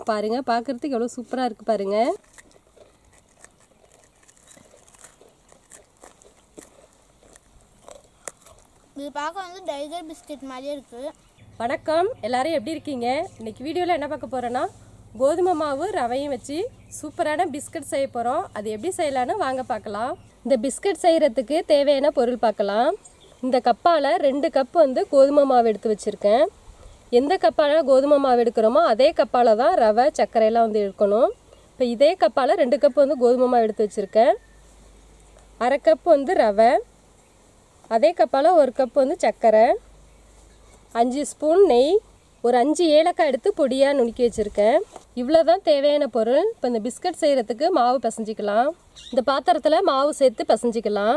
பாருங்கள் பார்க்குறதுக்கு எவ்வளோ சூப்பராக இருக்குது பாருங்கள் இது பார்க்க வந்து டைகர் பிஸ்கட் மாதிரியே இருக்குது வணக்கம் எல்லாரும் எப்படி இருக்கீங்க இன்னைக்கு வீடியோவில் என்ன பார்க்க போகிறோன்னா கோதுமை மாவு ரவையும் வச்சு சூப்பரான பிஸ்கட் செய்ய போகிறோம் அது எப்படி செய்யலான்னு வாங்க பார்க்கலாம் இந்த பிஸ்கட் செய்கிறதுக்கு தேவையான பொருள் பார்க்கலாம் இந்த கப்பால் ரெண்டு கப் வந்து கோதுமை மாவு எடுத்து வச்சுருக்கேன் எந்த கப்பால் கோதுமை மாவு எடுக்கிறோமோ அதே கப்பால் தான் ரவை சர்க்கரையெல்லாம் வந்து எடுக்கணும் இப்போ இதே கப்பால் ரெண்டு கப் வந்து கோதுமை மாவு எடுத்து வச்சுருக்கேன் அரை கப் வந்து ரவை அதே கப்பால் ஒரு கப் வந்து சர்க்கரை அஞ்சு ஸ்பூன் நெய் ஒரு அஞ்சு ஏலக்காய் எடுத்து பொடியாக நுணுக்கி வச்சுருக்கேன் இவ்வளோ தான் தேவையான பொருள் இப்போ இந்த பிஸ்கட் செய்கிறதுக்கு மாவு பிசைஞ்சிக்கலாம் இந்த பாத்திரத்தில் மாவு சேர்த்து பிசைஞ்சிக்கலாம்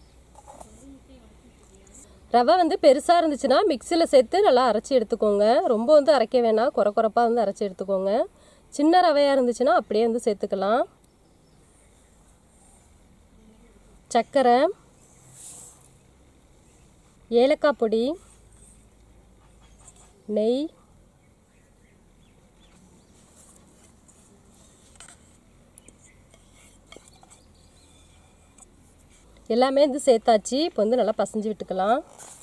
ரவை வந்து பெருசாக இருந்துச்சுன்னா மிக்சியில் சேர்த்து நல்லா அரைச்சி எடுத்துக்கோங்க ரொம்ப வந்து அரைக்க வேணாம் குறை குறைப்பாக வந்து அரைச்சி எடுத்துக்கோங்க சின்ன ரவையாக இருந்துச்சுன்னா அப்படியே வந்து சேர்த்துக்கலாம் சர்க்கரை ஏலக்காய் பொடி நெய் எல்லாமே வந்து சேர்த்தாச்சு இப்போ வந்து நல்லா பசைஞ்சு விட்டுக்கலாம்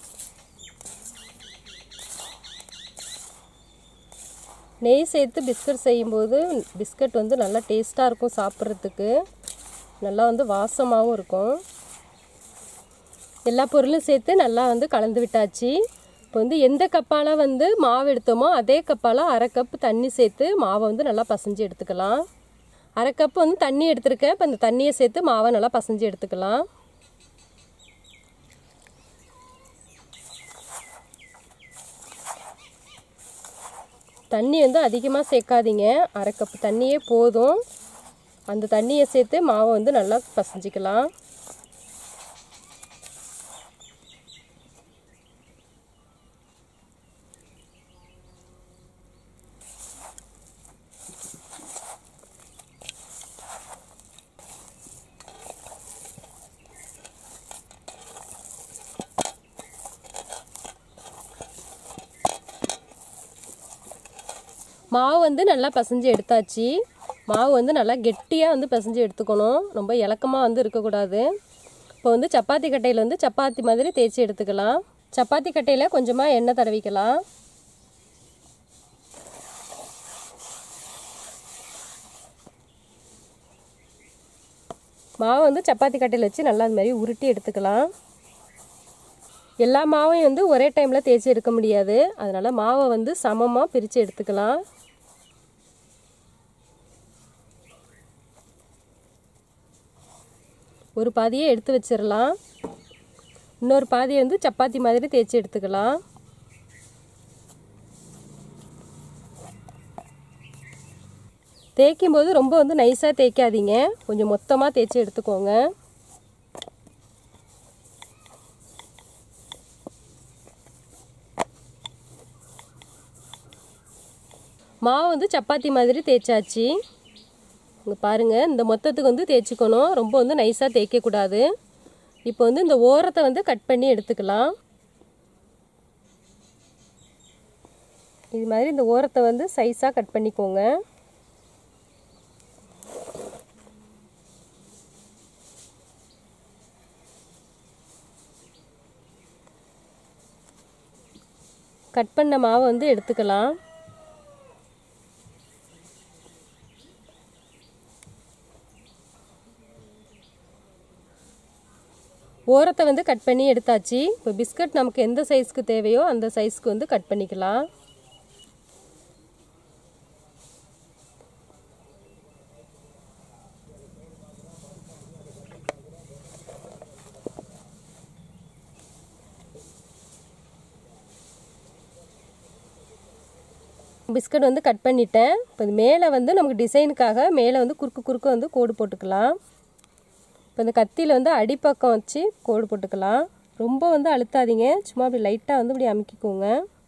நெய் சேர்த்து பிஸ்கட் செய்யும்போது பிஸ்கட் வந்து நல்லா டேஸ்ட்டாக இருக்கும் சாப்பிட்றதுக்கு நல்லா வந்து வாசமாகவும் இருக்கும் எல்லா பொருளும் சேர்த்து நல்லா வந்து கலந்து விட்டாச்சு இப்போ வந்து எந்த கப்பால் வந்து மாவு எடுத்தோமோ அதே கப்பால் அரை கப்பு தண்ணி சேர்த்து மாவை வந்து நல்லா பசைஞ்சு எடுத்துக்கலாம் அரை கப்பு வந்து தண்ணி எடுத்திருக்கேன் இப்போ இந்த தண்ணியை சேர்த்து மாவை நல்லா பசைஞ்சு எடுத்துக்கலாம் தண்ணி வந்து அதிகமாக சேர்க்காதீங்க அரை கப்பு தண்ணியே போதும் அந்த தண்ணியை சேர்த்து மாவை வந்து நல்லா பசைஞ்சிக்கலாம் மாவு வந்து நல்லா பசைஞ்சு எடுத்தாச்சு மாவு வந்து நல்லா கெட்டியாக வந்து பசைஞ்சு எடுத்துக்கணும் ரொம்ப இலக்கமாக வந்து இருக்கக்கூடாது இப்போ வந்து சப்பாத்தி கட்டையில் வந்து சப்பாத்தி மாதிரி தேய்ச்சி எடுத்துக்கலாம் சப்பாத்தி கட்டையில் கொஞ்சமாக எண்ணெய் தடவிக்கலாம் மாவு வந்து சப்பாத்தி கட்டையில் வச்சு நல்லா அது மாதிரி உருட்டி எடுத்துக்கலாம் எல்லா மாவையும் வந்து ஒரே டைமில் தேய்ச்சி எடுக்க முடியாது அதனால் மாவை வந்து சமமாக பிரித்து எடுத்துக்கலாம் ஒரு பாதியை எடுத்து வச்சிடலாம் இன்னொரு பாதியை வந்து சப்பாத்தி மாதிரி தேய்ச்சி எடுத்துக்கலாம் தேய்க்கும் போது ரொம்ப வந்து நைஸாக தேய்க்காதீங்க கொஞ்சம் மொத்தமாக தேய்ச்சி எடுத்துக்கோங்க மாவு வந்து சப்பாத்தி மாதிரி தேய்ச்சாச்சு இங்கே பாருங்கள் இந்த மொத்தத்துக்கு வந்து தேய்ச்சிக்கணும் ரொம்ப வந்து நைஸாக தேய்க்கக்கூடாது இப்போ வந்து இந்த ஓரத்தை வந்து கட் பண்ணி எடுத்துக்கலாம் இது மாதிரி இந்த ஓரத்தை வந்து சைஸாக கட் பண்ணிக்கோங்க கட் பண்ண மாவை வந்து எடுத்துக்கலாம் ஓரத்தை வந்து கட் பண்ணி எடுத்தாச்சு இப்போ பிஸ்கட் நமக்கு எந்த சைஸ்க்கு தேவையோ அந்த சைஸ்க்கு வந்து கட் பண்ணிக்கலாம் பிஸ்கட் வந்து கட் பண்ணிட்டேன் இப்போ இது மேலே வந்து நமக்கு டிசைனுக்காக மேலே வந்து குறுக்கு குறுக்க வந்து கோடு போட்டுக்கலாம் இப்போ இந்த கத்தியில் வந்து அடிப்பக்கம் வச்சு கோடு போட்டுக்கலாம் ரொம்ப வந்து அழுத்தாதீங்க சும்மா அப்படி லைட்டாக வந்து இப்படி அமுக்கிக்கோங்க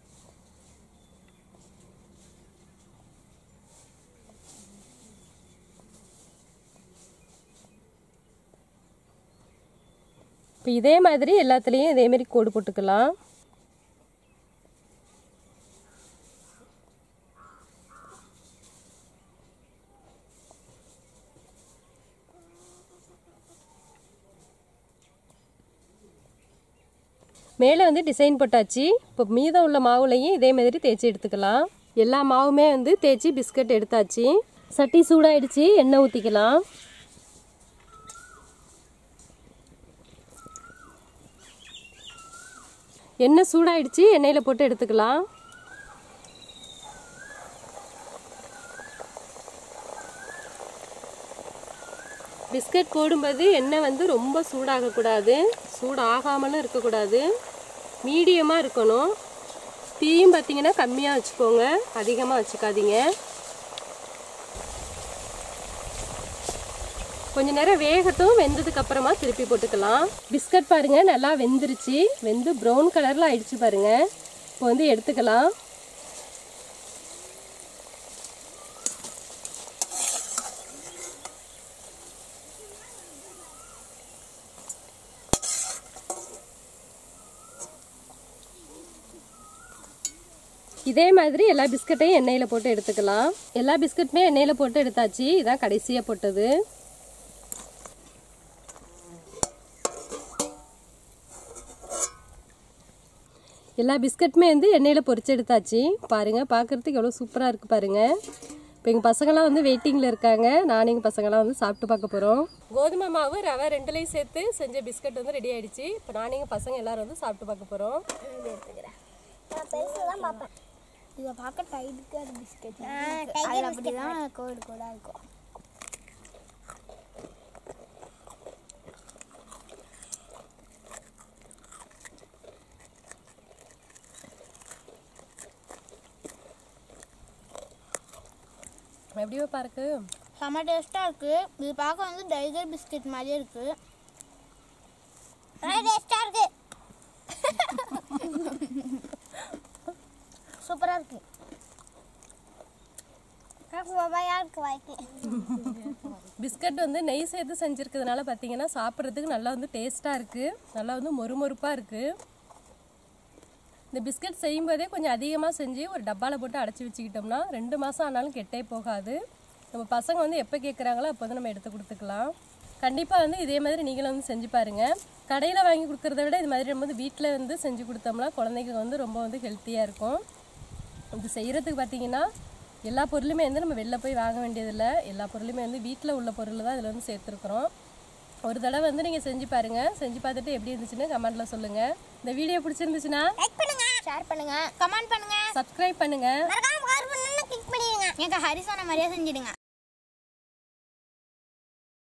இப்போ இதே மாதிரி எல்லாத்துலேயும் இதே மாதிரி கோடு போட்டுக்கலாம் மேலே வந்து டிசைன் போட்டாச்சு இப்போ மீதம் உள்ள மாவுலையும் இதே மாதிரி தேய்ச்சி எடுத்துக்கலாம் எல்லா மாவுமே வந்து தேய்ச்சி பிஸ்கட் எடுத்தாச்சு சட்டி சூடாயிடுச்சு எண்ணெய் ஊற்றிக்கலாம் எண்ணெய் சூடாயிடுச்சு எண்ணெயில் போட்டு எடுத்துக்கலாம் பிஸ்கட் போடும்போது எண்ணெய் வந்து ரொம்ப சூடாகக்கூடாது சூடாகாமலும் இருக்கக்கூடாது மீடியமாக இருக்கணும் தீயும் பார்த்தீங்கன்னா கம்மியாக வச்சுக்கோங்க அதிகமாக வச்சுக்காதீங்க கொஞ்ச நேரம் வேகட்டும் வெந்ததுக்கு அப்புறமா திருப்பி போட்டுக்கலாம் பிஸ்கட் பாருங்க நல்லா வெந்துருச்சு வெந்து ப்ரௌன் கலரில் ஆயிடுச்சு பாருங்க இப்போ வந்து எடுத்துக்கலாம் இதே மாதிரி எல்லா பிஸ்கட்டையும் எண்ணெயில் போட்டு எடுத்துக்கலாம் எல்லா பிஸ்கட்டுமே எண்ணெயில் போட்டு எடுத்தாச்சு இதான் கடைசியாக போட்டது எல்லா பிஸ்கட்டுமே வந்து எண்ணெயில் பொரிச்சு எடுத்தாச்சு பாருங்கள் பார்க்குறதுக்கு எவ்வளோ சூப்பராக இருக்குது பாருங்கள் இப்போ எங்கள் பசங்களாம் வந்து வெயிட்டிங்கில் இருக்காங்க நானும் எங்கள் பசங்களாம் வந்து சாப்பிட்டு பார்க்க போகிறோம் கோதுமை மாவு ரவை ரெண்டுலையும் சேர்த்து செஞ்ச பிஸ்கட் வந்து ரெடி ஆயிடுச்சு இப்போ நானும் எங்கள் பசங்க எல்லாரும் வந்து சாப்பிட்டு பார்க்க போகிறோம் இதை பார்க்க டைட்டுக்காக பிஸ்கெட் அதில் அப்படி தான் கோடு கோடாக இருக்கும் எப்படியோ பாருக்கு செம்ம டேஸ்ட்டாக இருக்குது இது பார்க்க வந்து டைகர் பிஸ்கெட் மாதிரியே இருக்குது டேஸ்ட்டாக இருக்கு சூப்பராக இருக்கு இருக்கு வாய்க்கு பிஸ்கட் வந்து நெய் சேர்த்து செஞ்சுருக்கிறதுனால பார்த்தீங்கன்னா சாப்பிட்றதுக்கு நல்லா வந்து டேஸ்ட்டாக இருக்குது நல்லா வந்து மொறுமொறுப்பாக இருக்குது இந்த பிஸ்கட் செய்யும்போதே கொஞ்சம் அதிகமாக செஞ்சு ஒரு டப்பாவில் போட்டு அடைச்சி வச்சுக்கிட்டோம்னா ரெண்டு மாதம் ஆனாலும் கெட்டே போகாது நம்ம பசங்க வந்து எப்போ கேட்குறாங்களோ அப்போ வந்து நம்ம எடுத்து கொடுத்துக்கலாம் கண்டிப்பாக வந்து இதே மாதிரி நீங்களும் வந்து செஞ்சு பாருங்கள் கடையில் வாங்கி கொடுக்குறத விட இது மாதிரி நம்ம வந்து வீட்டில் வந்து செஞ்சு கொடுத்தோம்னா குழந்தைங்க வந்து ரொம்ப வந்து ஹெல்த்தியாக இருக்கும் இது செய்கிறதுக்கு பார்த்தீங்கன்னா எல்லா பொருளுமே வந்து நம்ம வெளில போய் வாங்க வேண்டியதில்லை எல்லா பொருளுமே வந்து வீட்டில் உள்ள பொருள் தான் இதில் வந்து சேர்த்துருக்குறோம் ஒரு தடவை வந்து நீங்கள் செஞ்சு பாருங்கள் செஞ்சு பார்த்துட்டு எப்படி இருந்துச்சுன்னு கமெண்ட்டில் சொல்லுங்கள் இந்த வீடியோ பிடிச்சிருந்துச்சுன்னா லைக் பண்ணுங்க ஷேர் பண்ணுங்க கமெண்ட் பண்ணுங்க சப்ஸ்கிரைப் பண்ணுங்கள் மறக்காம கார் பண்ணனும் கிளிக் பண்ணிடுங்க எங்க ஹரிசான மாதிரியே செஞ்சிடுங்க